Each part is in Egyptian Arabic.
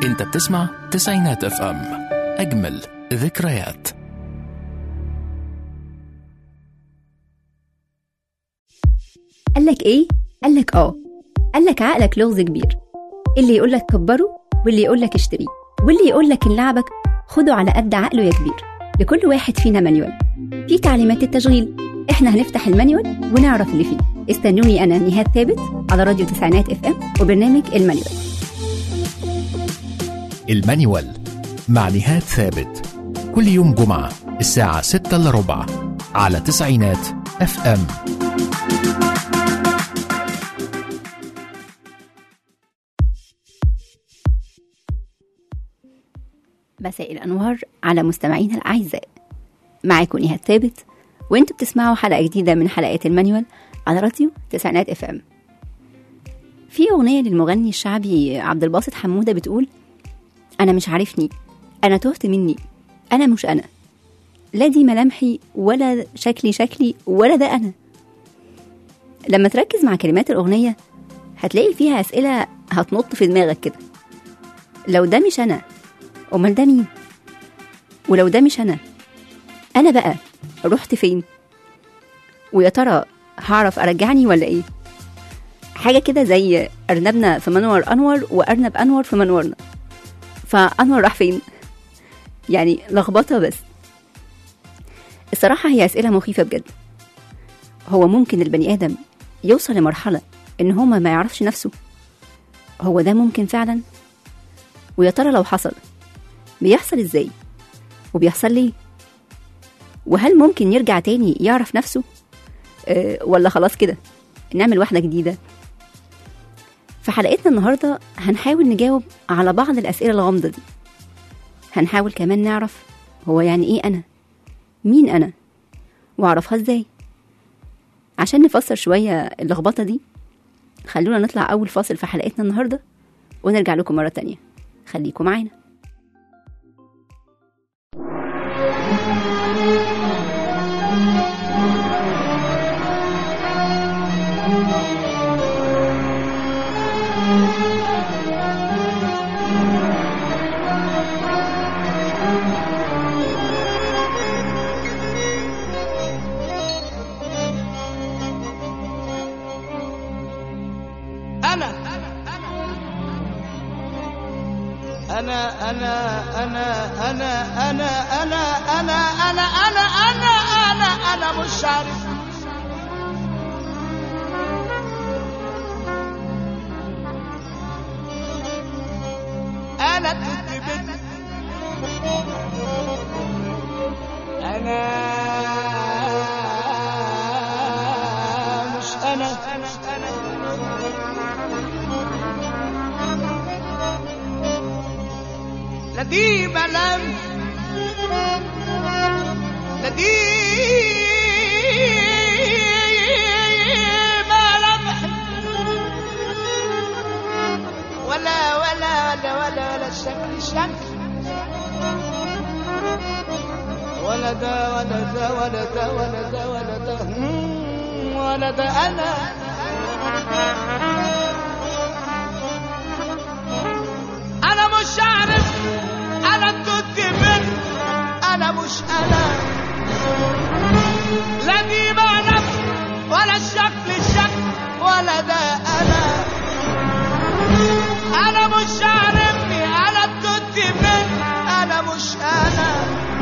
انت بتسمع تسعينات اف ام اجمل ذكريات قالك ايه؟ قالك اه قالك عقلك لغز كبير اللي يقولك كبره واللي يقولك اشتريه واللي يقولك ان لعبك خده على قد عقله يا كبير لكل واحد فينا مانيوال في تعليمات التشغيل احنا هنفتح المانيوال ونعرف اللي فيه استنوني انا نهاد ثابت على راديو تسعينات اف ام وبرنامج المانيوال المانيوال مع نهاد ثابت كل يوم جمعة الساعة 6 إلا ربع على تسعينات اف ام مساء الأنوار على مستمعينا الأعزاء معاكم نهاد ثابت وانتوا بتسمعوا حلقة جديدة من حلقات المانيوال على راديو تسعينات اف ام في أغنية للمغني الشعبي عبد الباسط حمودة بتقول أنا مش عارفني أنا تهت مني أنا مش أنا لا دي ملامحي ولا شكلي شكلي ولا ده أنا لما تركز مع كلمات الأغنية هتلاقي فيها أسئلة هتنط في دماغك كده لو ده مش أنا أمال ده مين؟ ولو ده مش أنا أنا بقى رحت فين؟ ويا ترى هعرف أرجعني ولا إيه؟ حاجة كده زي أرنبنا في منور أنور وأرنب أنور في منورنا فأنور راح فين؟ يعني لخبطة بس الصراحة هي أسئلة مخيفة بجد هو ممكن البني آدم يوصل لمرحلة إن هو ما يعرفش نفسه هو ده ممكن فعلا ويا ترى لو حصل بيحصل ازاي وبيحصل ليه وهل ممكن يرجع تاني يعرف نفسه أه ولا خلاص كده نعمل واحدة جديدة في حلقتنا النهاردة هنحاول نجاوب على بعض الأسئلة الغامضة دي هنحاول كمان نعرف هو يعني ايه أنا مين أنا وأعرفها ازاي عشان نفسر شوية اللخبطة دي خلونا نطلع أول فاصل في حلقتنا النهاردة ونرجع لكم مرة تانية خليكم معانا أنا أنا أنا أنا أنا أنا أنا أنا أنا أنا أنا أنا أنا مش عارف أنا كنت بنت أنا مش أنا لا دي ملام لا دي ملامح ولا ولا ولا ولا ولا الشكل شكل ولا ده ولا ده ولا ده ولا ده ولا ده مم، ولا ده انا انا مش عارف انا كنت من انا مش انا لا دي معنى ولا الشكل الشكل ولا ده انا انا مش عارفني انا كنت من انا مش انا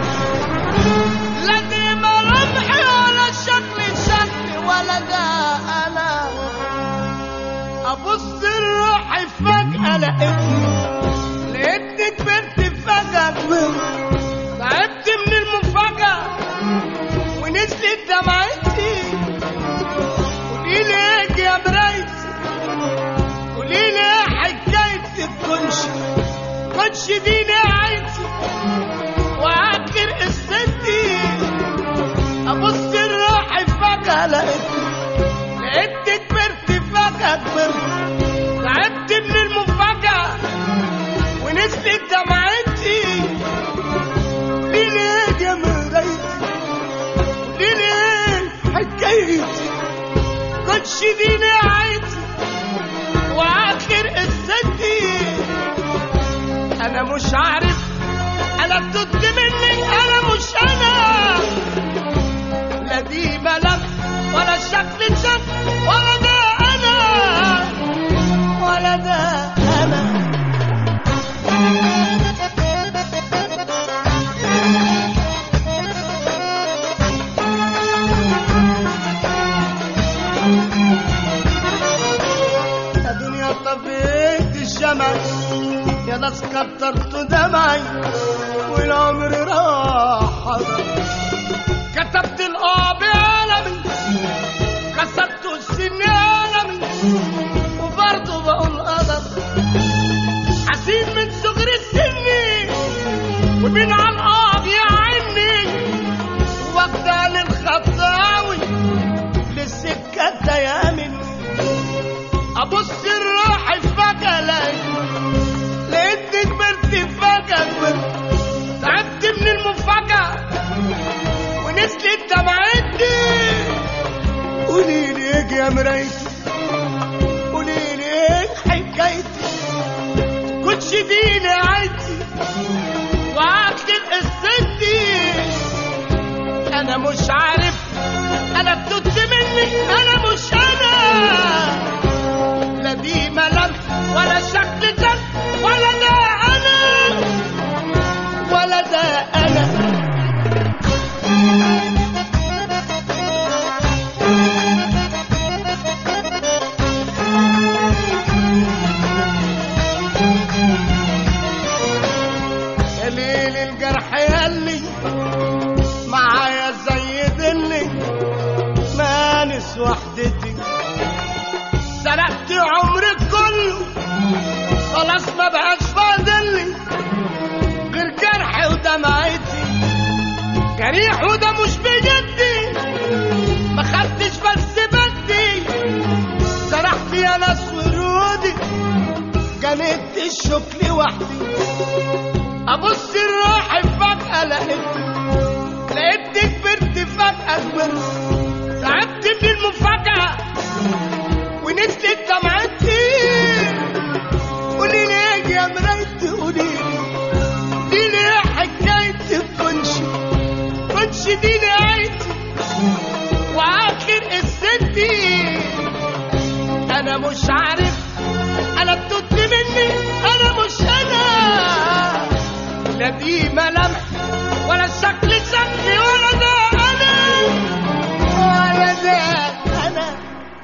لا دي ملامحي ولا الشكل الشكل ولا ده انا ابص لروحي فجأة لقيتني لقيتني كبرت فجأة كبرت تعبت من المفاجأة ونزلت دمعتي قولي لي ايه يا مرايتي قولي لي ايه حكاية الكنش كنش دي نهايتي واخر قصتي ابص لروحي فجأة لقيتني لقيتني كبرت فجأة كبرت تعبت من المفاجأة الشمع يا ناس كترت دمعي والعمر راح حضر كتبت الآب عالمي كسبت السن عالمي وبرضه بقول قدر حزين من صغر السن ومن على الآب يا عيني واخدة للخطاوي للسكة تيامن أبص الروح فجأة لقيتني كبرت فجأة كبرت تعبت من المفاجأة ونزلت دمعتي قولي لي ايه يا مرايتي قولي لي ايه حكايتي كنتش دي نهايتي وعقل قصتي انا مش عارف انا بتوت مني انا مش انا لا دي ملامح ولا شكل جد ولا ده انا ولا ده انا يا ليل الجرح ياللي معايا زي دلي مانس وحدتي سرقت عمري كله خلاص ما بقاش فاضلي غير جرحي ودمعتي جريح وده مش بجدي ما خدتش بس بدي سرحت يا ناس ورودي جنيت الشوك لوحدي ابص الروح فجأة لقيت لقيتني كبرت فجأة كبرت تعبت من المفاجأة ونزلت دمعتي قولي لي ايه يا مرايتي قولي لي دي لي ايه حكايتي كنش كنش دي نهايتي واخر قصتي انا مش عارف انا بتوت مني انا مش انا لا دي ملامح ولا شكل شكلي ولا ده انا ولا ده انا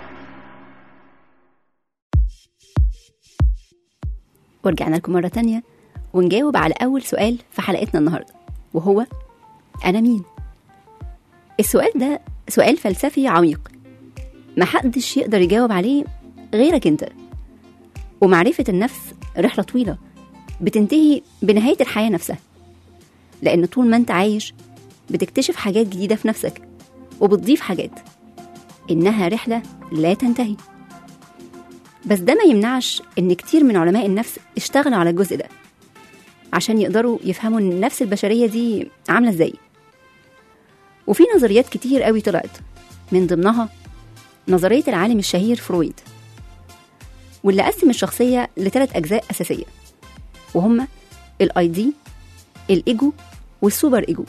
ورجعنا لكم مرة تانية ونجاوب على أول سؤال في حلقتنا النهاردة وهو أنا مين؟ السؤال ده سؤال فلسفي عميق محدش يقدر يجاوب عليه غيرك انت ومعرفة النفس رحلة طويلة بتنتهي بنهاية الحياة نفسها لأن طول ما انت عايش بتكتشف حاجات جديدة في نفسك وبتضيف حاجات إنها رحلة لا تنتهي بس ده ما يمنعش إن كتير من علماء النفس اشتغلوا على الجزء ده عشان يقدروا يفهموا إن النفس البشرية دي عاملة إزاي وفي نظريات كتير قوي طلعت من ضمنها نظرية العالم الشهير فرويد واللي قسم الشخصية لثلاث أجزاء أساسية وهما الاي دي الايجو والسوبر ايجو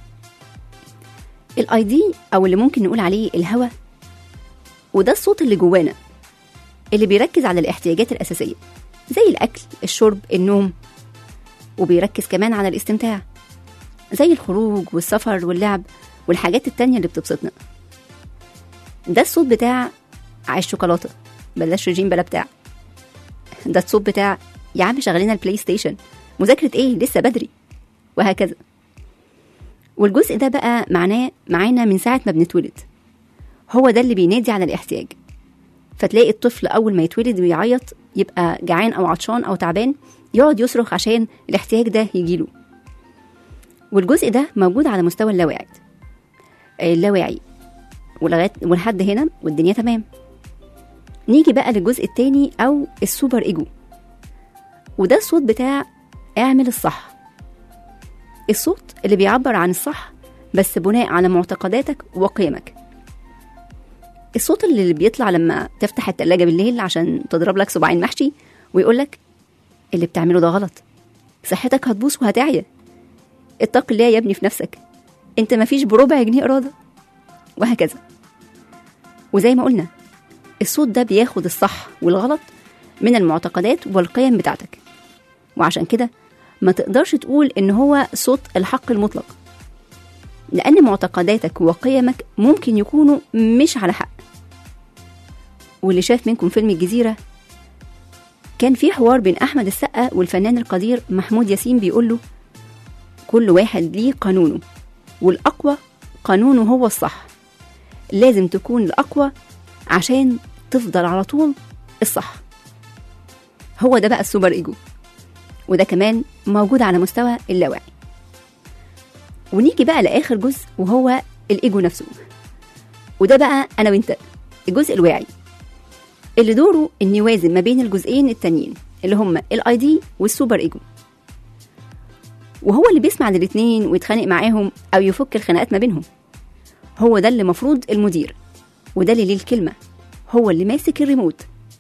الاي دي او اللي ممكن نقول عليه الهوى وده الصوت اللي جوانا اللي بيركز على الاحتياجات الاساسيه زي الاكل الشرب النوم وبيركز كمان على الاستمتاع زي الخروج والسفر واللعب والحاجات التانية اللي بتبسطنا ده الصوت بتاع عايش شوكولاتة بلاش رجيم بلا بتاع ده الصوت بتاع يا عم شغلنا البلاي ستيشن مذاكرة ايه لسه بدري وهكذا والجزء ده بقى معناه معانا من ساعة ما بنتولد هو ده اللي بينادي على الاحتياج فتلاقي الطفل أول ما يتولد ويعيط يبقى جعان أو عطشان أو تعبان يقعد يصرخ عشان الاحتياج ده يجيله والجزء ده موجود على مستوى اللاواعي اللاواعي ولغاية ولحد هنا والدنيا تمام نيجي بقى للجزء التاني أو السوبر إيجو وده الصوت بتاع اعمل الصح الصوت اللي بيعبر عن الصح بس بناء على معتقداتك وقيمك الصوت اللي بيطلع لما تفتح التلاجة بالليل عشان تضرب لك صباعين محشي ويقولك اللي بتعمله ده غلط صحتك هتبوظ وهتعيا اتق الله يا ابني في نفسك انت مفيش بربع جنيه إرادة وهكذا وزي ما قلنا الصوت ده بياخد الصح والغلط من المعتقدات والقيم بتاعتك وعشان كده ما تقدرش تقول ان هو صوت الحق المطلق لان معتقداتك وقيمك ممكن يكونوا مش على حق واللي شاف منكم فيلم الجزيرة كان في حوار بين أحمد السقا والفنان القدير محمود ياسين بيقول له كل واحد ليه قانونه والأقوى قانونه هو الصح لازم تكون الأقوى عشان تفضل على طول الصح هو ده بقى السوبر إيجو وده كمان موجود على مستوى اللاواعي ونيجي بقى لآخر جزء وهو الإيجو نفسه وده بقى أنا وإنت الجزء الواعي اللي دوره إن يوازن ما بين الجزئين التانيين اللي هما الاي دي والسوبر إيجو وهو اللي بيسمع للاتنين ويتخانق معاهم أو يفك الخناقات ما بينهم هو ده اللي مفروض المدير وده اللي ليه الكلمة هو اللي ماسك الريموت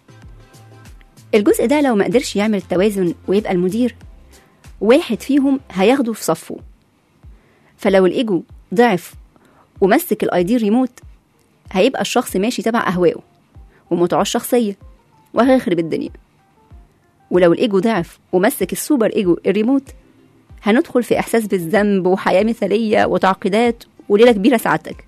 الجزء ده لو ما قدرش يعمل التوازن ويبقى المدير واحد فيهم هياخده في صفه فلو الايجو ضعف ومسك الاي دي ريموت هيبقى الشخص ماشي تبع اهوائه ومتعه الشخصيه وهيخرب الدنيا ولو الايجو ضعف ومسك السوبر ايجو الريموت هندخل في احساس بالذنب وحياه مثاليه وتعقيدات وليله كبيره سعادتك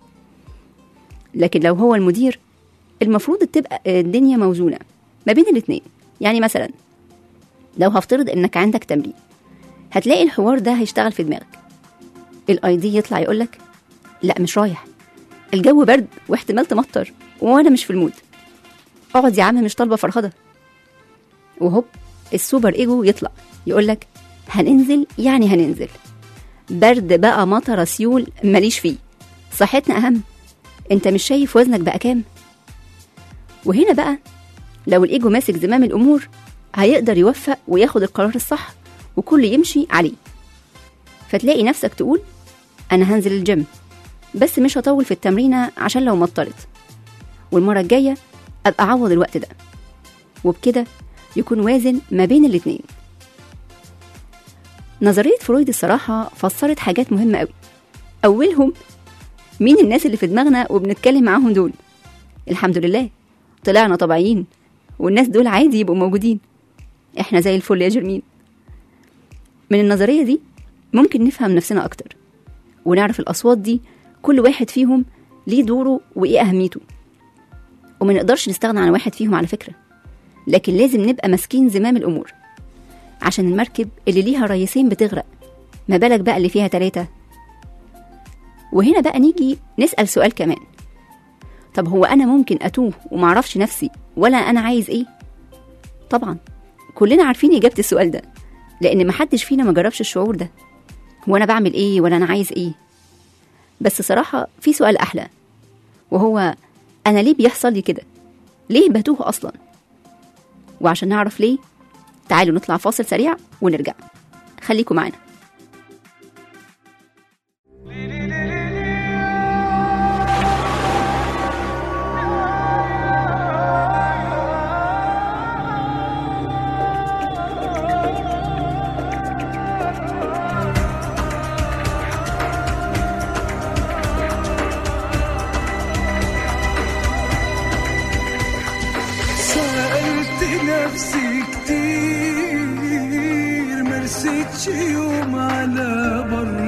لكن لو هو المدير المفروض تبقى الدنيا موزونه ما بين الاتنين يعني مثلا لو هفترض انك عندك تمرين هتلاقي الحوار ده هيشتغل في دماغك الاي دي يطلع يقولك لا مش رايح الجو برد واحتمال تمطر وانا مش في المود اقعد يا عم مش طالبه فرهضه وهوب السوبر ايجو يطلع يقولك هننزل يعني هننزل برد بقى مطر سيول ماليش فيه صحتنا اهم انت مش شايف وزنك بقى كام وهنا بقى لو الايجو ماسك زمام الامور هيقدر يوفق وياخد القرار الصح وكل يمشي عليه فتلاقي نفسك تقول انا هنزل الجيم بس مش هطول في التمرينة عشان لو مطرت والمرة الجاية أبقى أعوض الوقت ده وبكده يكون وازن ما بين الاتنين نظرية فرويد الصراحة فسرت حاجات مهمة أوي أولهم مين الناس اللي في دماغنا وبنتكلم معاهم دول الحمد لله طلعنا طبيعيين والناس دول عادي يبقوا موجودين احنا زي الفل يا جرمين من النظرية دي ممكن نفهم نفسنا أكتر ونعرف الأصوات دي كل واحد فيهم ليه دوره وإيه أهميته وما نقدرش نستغنى عن واحد فيهم على فكرة لكن لازم نبقى ماسكين زمام الأمور عشان المركب اللي ليها ريسين بتغرق ما بالك بقى اللي فيها تلاتة وهنا بقى نيجي نسأل سؤال كمان طب هو أنا ممكن أتوه ومعرفش نفسي ولا أنا عايز إيه؟ طبعا كلنا عارفين إجابة السؤال ده لأن محدش فينا ما جربش الشعور ده هو أنا بعمل إيه ولا أنا عايز إيه؟ بس صراحة في سؤال أحلى وهو أنا ليه بيحصل لي كده؟ ليه بتوه أصلا؟ وعشان نعرف ليه تعالوا نطلع فاصل سريع ونرجع خليكم معانا سألت نفسي كتير مرستش يوم على بر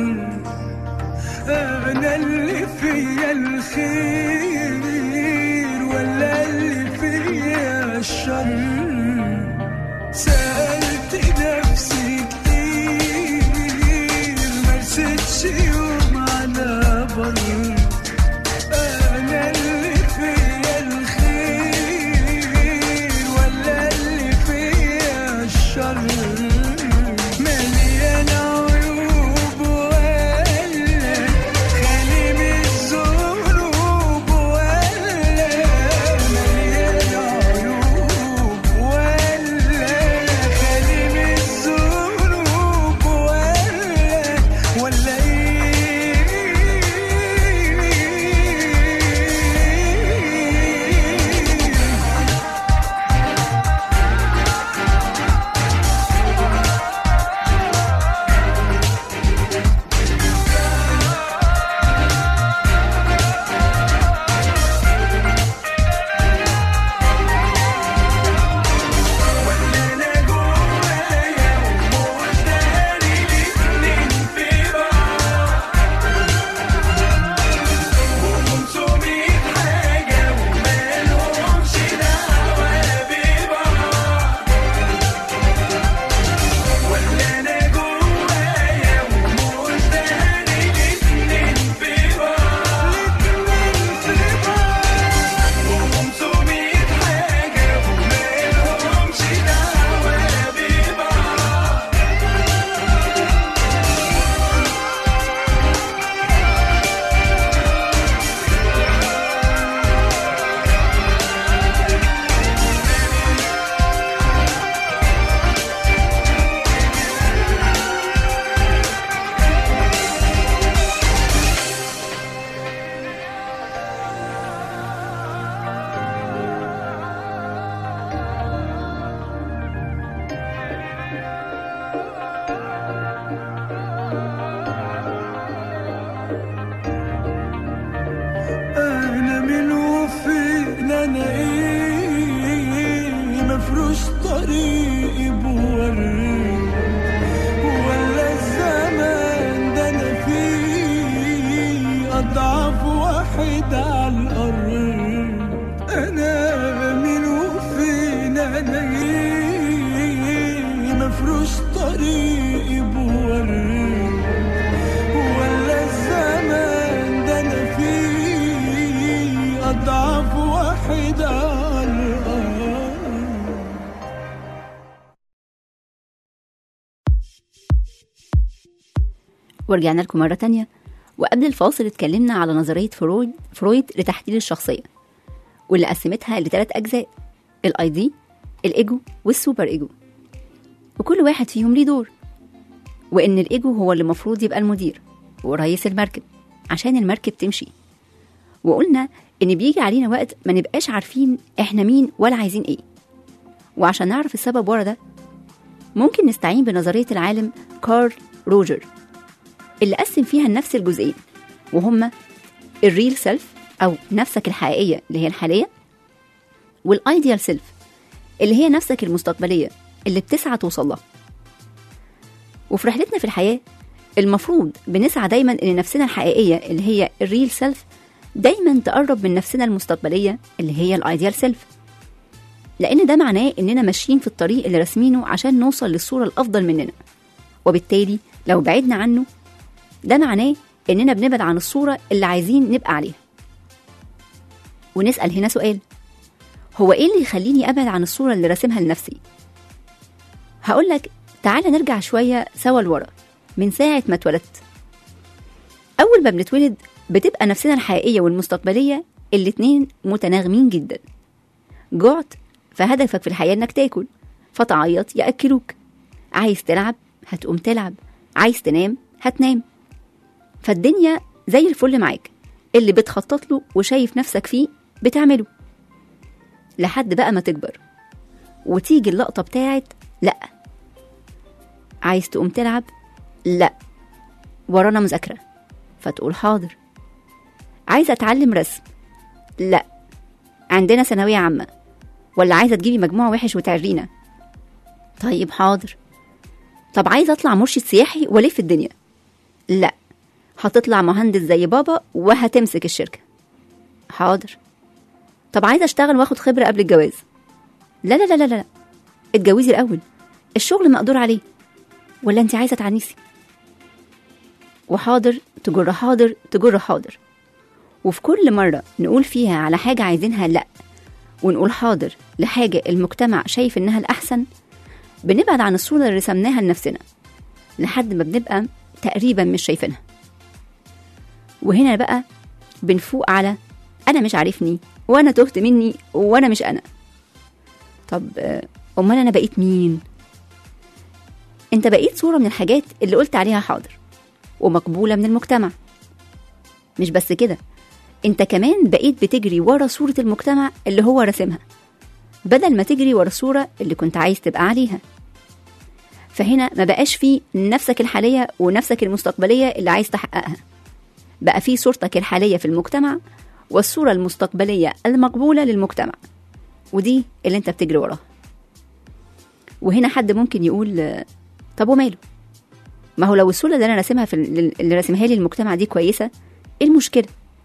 أنا اللي فيا الخير ولا اللي فيا الشر سألت نفسي كتير مرستش يوم على بر أنا اللي فيا الخير ولا اللي فيا الشر مليان عيوب ولا خالي من الذنوب ولا مليان عيوب ولا مفروش طريقي بوري ولا الزمان ده انا فيه اضعف واحد على الارض انا مين وفين انا ايه مفروش طريقي بوري ولا الزمان ده انا فيه اضعف واحد على الارض ورجعنا لكم مرة تانية وقبل الفاصل اتكلمنا على نظرية فرويد فرويد لتحليل الشخصية واللي قسمتها لثلاث أجزاء الاي دي الايجو والسوبر ايجو وكل واحد فيهم ليه دور وإن الايجو هو اللي المفروض يبقى المدير ورئيس المركب عشان المركب تمشي وقلنا إن بيجي علينا وقت ما نبقاش عارفين إحنا مين ولا عايزين إيه وعشان نعرف السبب ورا ده ممكن نستعين بنظرية العالم كارل روجر اللي قسم فيها النفس الجزئين وهما الريل سيلف أو نفسك الحقيقية اللي هي الحالية والايديال سيلف اللي هي نفسك المستقبلية اللي بتسعى توصل لها وفي رحلتنا في الحياة المفروض بنسعى دايما ان نفسنا الحقيقية اللي هي الريل سيلف دايما تقرب من نفسنا المستقبلية اللي هي الايديال سيلف لان ده معناه اننا ماشيين في الطريق اللي راسمينه عشان نوصل للصورة الافضل مننا وبالتالي لو بعدنا عنه ده معناه اننا بنبعد عن الصورة اللي عايزين نبقى عليها ونسأل هنا سؤال هو ايه اللي يخليني ابعد عن الصورة اللي راسمها لنفسي هقول لك تعالى نرجع شوية سوا لورا من ساعة ما اتولدت أول ما بنتولد بتبقى نفسنا الحقيقية والمستقبلية الاتنين متناغمين جدا جعت فهدفك في الحياة إنك تاكل فتعيط يأكلوك عايز تلعب هتقوم تلعب عايز تنام هتنام فالدنيا زي الفل معاك اللي بتخطط له وشايف نفسك فيه بتعمله لحد بقى ما تكبر وتيجي اللقطة بتاعت لأ عايز تقوم تلعب لا ورانا مذاكرة فتقول حاضر عايزة أتعلم رسم لا عندنا ثانوية عامة ولا عايزة تجيبي مجموع وحش وتعرينا طيب حاضر طب عايزة أطلع مرشد سياحي وألف الدنيا لا هتطلع مهندس زي بابا وهتمسك الشركة حاضر طب عايزة أشتغل وآخد خبرة قبل الجواز لا لا لا لا لا اتجوزي الأول الشغل مقدور عليه ولا انت عايزه تعنيسي وحاضر تجر حاضر تجر حاضر وفي كل مرة نقول فيها على حاجة عايزينها لأ ونقول حاضر لحاجة المجتمع شايف إنها الأحسن بنبعد عن الصورة اللي رسمناها لنفسنا لحد ما بنبقى تقريبا مش شايفينها وهنا بقى بنفوق على أنا مش عارفني وأنا تهت مني وأنا مش أنا طب آه، أمال أنا بقيت مين؟ انت بقيت صورة من الحاجات اللي قلت عليها حاضر ومقبولة من المجتمع مش بس كده انت كمان بقيت بتجري ورا صورة المجتمع اللي هو راسمها بدل ما تجري ورا الصورة اللي كنت عايز تبقى عليها فهنا ما بقاش في نفسك الحالية ونفسك المستقبلية اللي عايز تحققها بقى في صورتك الحالية في المجتمع والصورة المستقبلية المقبولة للمجتمع ودي اللي انت بتجري وراها وهنا حد ممكن يقول آه، طب وماله ما هو لو الصورة اللي أنا راسمها في ال- اللي راسمها لي المجتمع دي كويسة إيه المشكلة؟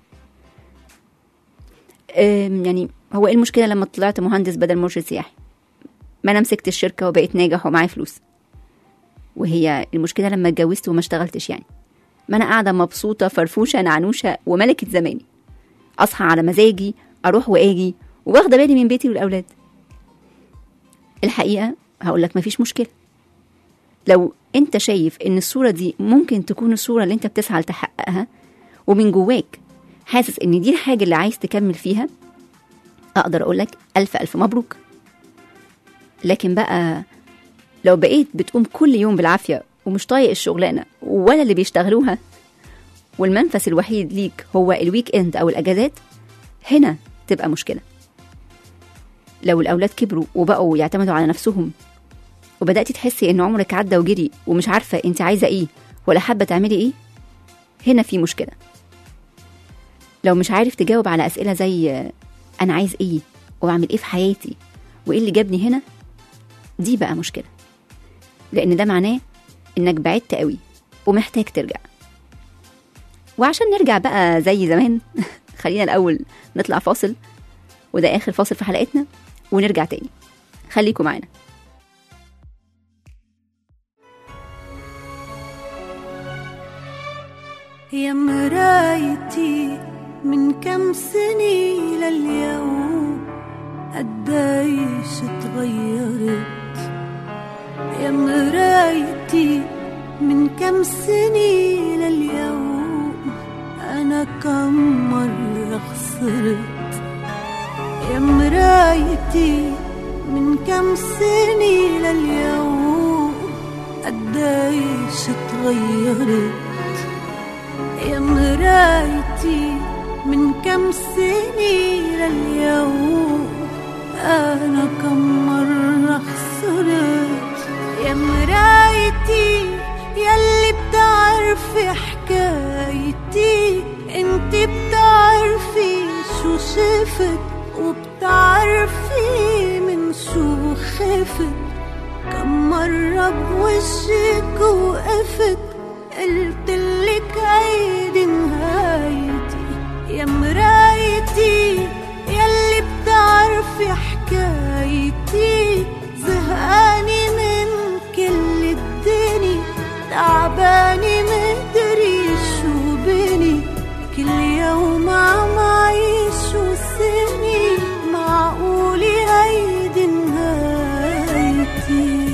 أم، يعني هو إيه المشكلة لما طلعت مهندس بدل مرشد سياحي؟ ما أنا مسكت الشركة وبقيت ناجح ومعايا فلوس وهي المشكلة لما اتجوزت وما اشتغلتش يعني ما أنا قاعدة مبسوطة فرفوشة نعنوشة وملكة زماني أصحى على مزاجي أروح وآجي واخدة بالي من بيتي والأولاد الحقيقة هقول لك مفيش مشكلة لو انت شايف ان الصورة دي ممكن تكون الصورة اللي انت بتسعى لتحققها ومن جواك حاسس ان دي الحاجة اللي عايز تكمل فيها اقدر اقولك الف الف مبروك لكن بقى لو بقيت بتقوم كل يوم بالعافية ومش طايق الشغلانة ولا اللي بيشتغلوها والمنفس الوحيد ليك هو الويك اند او الاجازات هنا تبقى مشكلة لو الاولاد كبروا وبقوا يعتمدوا على نفسهم وبدأتي تحسي إن عمرك عدى وجري ومش عارفة أنت عايزة إيه ولا حابة تعملي إيه هنا في مشكلة لو مش عارف تجاوب على أسئلة زي آه، أنا عايز إيه وبعمل إيه في حياتي وإيه اللي جابني هنا دي بقى مشكلة لأن ده معناه إنك بعدت قوي ومحتاج ترجع وعشان نرجع بقى زي زمان خلينا الأول نطلع فاصل وده آخر فاصل في حلقتنا ونرجع تاني خليكم معانا يا مرايتي من كم سنة لليوم قديش اتغيرت يا مرايتي من كم سنة لليوم أنا كم مرة خسرت يا مرايتي من كم سنة لليوم قديش اتغيرت يا مرايتي من كم سنة لليوم أنا كم مرة خسرت يا مرايتي يلي بتعرفي حكايتي انت بتعرفي شو شفت وبتعرفي من شو خفت كم مرة بوشك وقفت قلتلك هيدي نهايتي يا مرايتي يلي بتعرفي حكايتي زهقاني من كل الدنيا تعباني مدري شو بني كل يوم عم عيش وسني معقولي هيدي نهايتي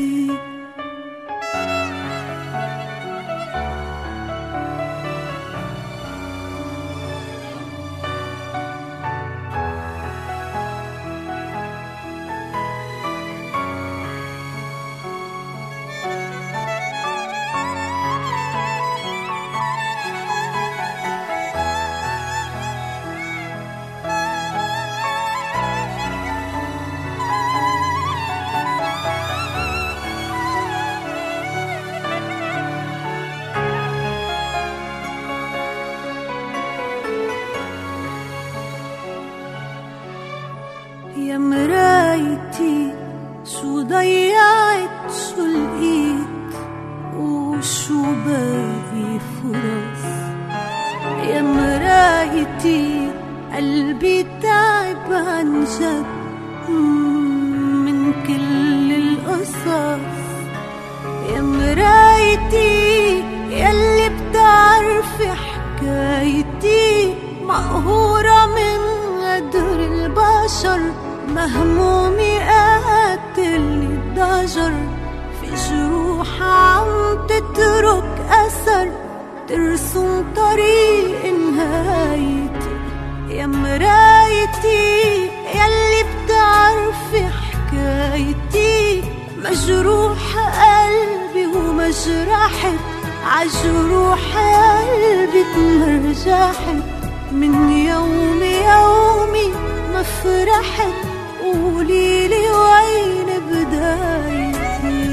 يا مرايتي شو ضيعت شو لقيت وشو باقي فرص يا مرايتي قلبي تعب عن جد مم، من كل القصص يا مرايتي يلي بتعرفي حكايتي مقهورة من قدر البشر مهمومي قاتلني الضجر في جروح عم تترك أثر ترسم طريق نهايتي يا مرايتي يلي بتعرفي حكايتي مجروح قلبي ومجرحت عجروح قلبي تمرجحت من يوم يومي ما فرحت قوليلي وين بدايتي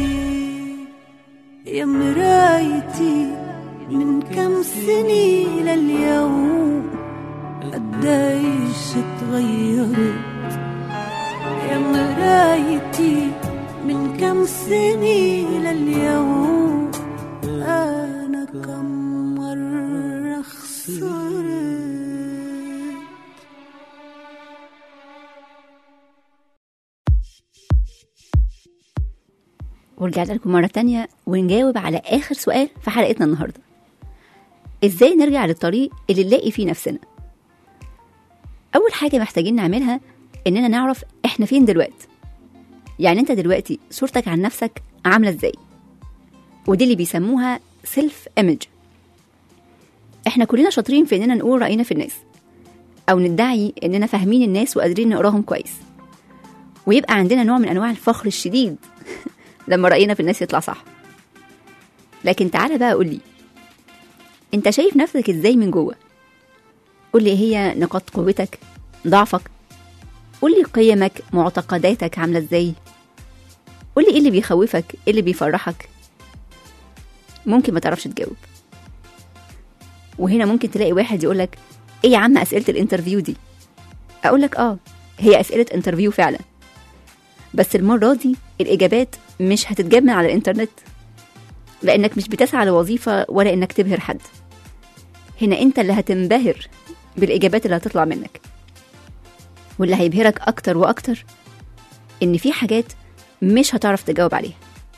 يا مرايتي من كم سنة لليوم قديش اتغيرت يا مرايتي من كم سنة لليوم أنا كم مرة خسرت ورجعنا لكم مرة تانية ونجاوب على آخر سؤال في حلقتنا النهاردة إزاي نرجع للطريق اللي نلاقي فيه نفسنا أول حاجة محتاجين نعملها إننا نعرف إحنا فين دلوقتي يعني أنت دلوقتي صورتك عن نفسك عاملة إزاي ودي اللي بيسموها سيلف ايمج إحنا كلنا شاطرين في إننا نقول رأينا في الناس أو ندعي إننا فاهمين الناس وقادرين نقراهم كويس ويبقى عندنا نوع من أنواع الفخر الشديد لما رأينا في الناس يطلع صح لكن تعالى بقى قولي انت شايف نفسك ازاي من جوه قولي ايه هي نقاط قوتك ضعفك قولي قيمك معتقداتك عاملة ازاي قولي ايه اللي بيخوفك ايه اللي بيفرحك ممكن ما تعرفش تجاوب وهنا ممكن تلاقي واحد يقولك ايه يا عم اسئلة الانترفيو دي اقولك اه هي اسئلة انترفيو فعلا بس المرة دي الإجابات مش هتتجاب من على الإنترنت لأنك مش بتسعى لوظيفة ولا إنك تبهر حد هنا أنت اللي هتنبهر بالإجابات اللي هتطلع منك واللي هيبهرك أكتر وأكتر إن في حاجات مش هتعرف تجاوب عليها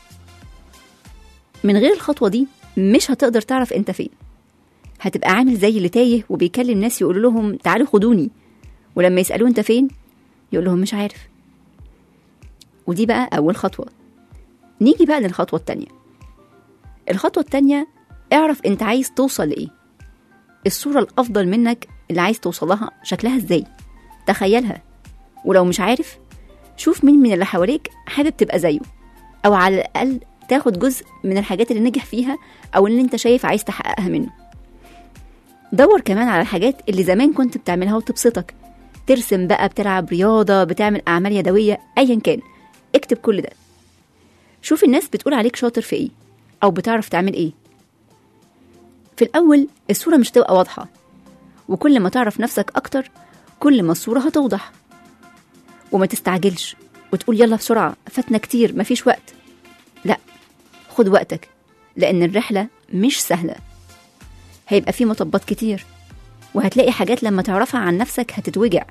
من غير الخطوة دي مش هتقدر تعرف أنت فين هتبقى عامل زي اللي تايه وبيكلم ناس يقول لهم تعالوا خدوني ولما يسألوه أنت فين يقول لهم مش عارف ودي بقى أول خطوة نيجي بقى للخطوة التانية الخطوة التانية اعرف أنت عايز توصل لإيه الصورة الأفضل منك اللي عايز توصلها شكلها إزاي تخيلها ولو مش عارف شوف مين من اللي حواليك حابب تبقى زيه أو على الأقل تاخد جزء من الحاجات اللي نجح فيها أو اللي أنت شايف عايز تحققها منه دور كمان على الحاجات اللي زمان كنت بتعملها وتبسطك ترسم بقى بتلعب رياضة بتعمل أعمال يدوية أيا كان اكتب كل ده شوف الناس بتقول عليك شاطر في ايه أو بتعرف تعمل ايه في الأول الصورة مش تبقى واضحة وكل ما تعرف نفسك أكتر كل ما الصورة هتوضح وما تستعجلش وتقول يلا بسرعة فاتنا كتير مفيش وقت لا خد وقتك لأن الرحلة مش سهلة هيبقى في مطبات كتير وهتلاقي حاجات لما تعرفها عن نفسك هتتوجع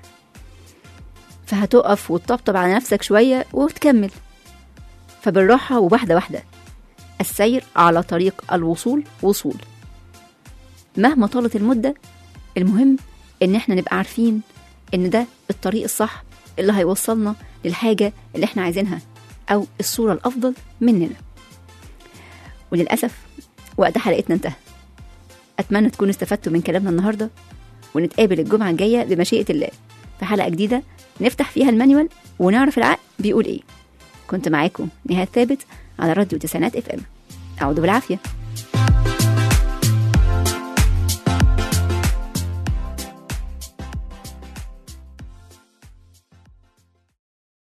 فهتقف وتطبطب على نفسك شوية وتكمل فبالراحة وواحدة واحدة السير على طريق الوصول وصول مهما طالت المدة المهم إن إحنا نبقى عارفين إن ده الطريق الصح اللي هيوصلنا للحاجة اللي إحنا عايزينها أو الصورة الأفضل مننا وللأسف وقت حلقتنا انتهى أتمنى تكونوا استفدتوا من كلامنا النهاردة ونتقابل الجمعة الجاية بمشيئة الله في حلقة جديدة نفتح فيها المانيوال ونعرف العقل بيقول إيه كنت معاكم نهاد ثابت على راديو تسعينات اف ام أعود بالعافية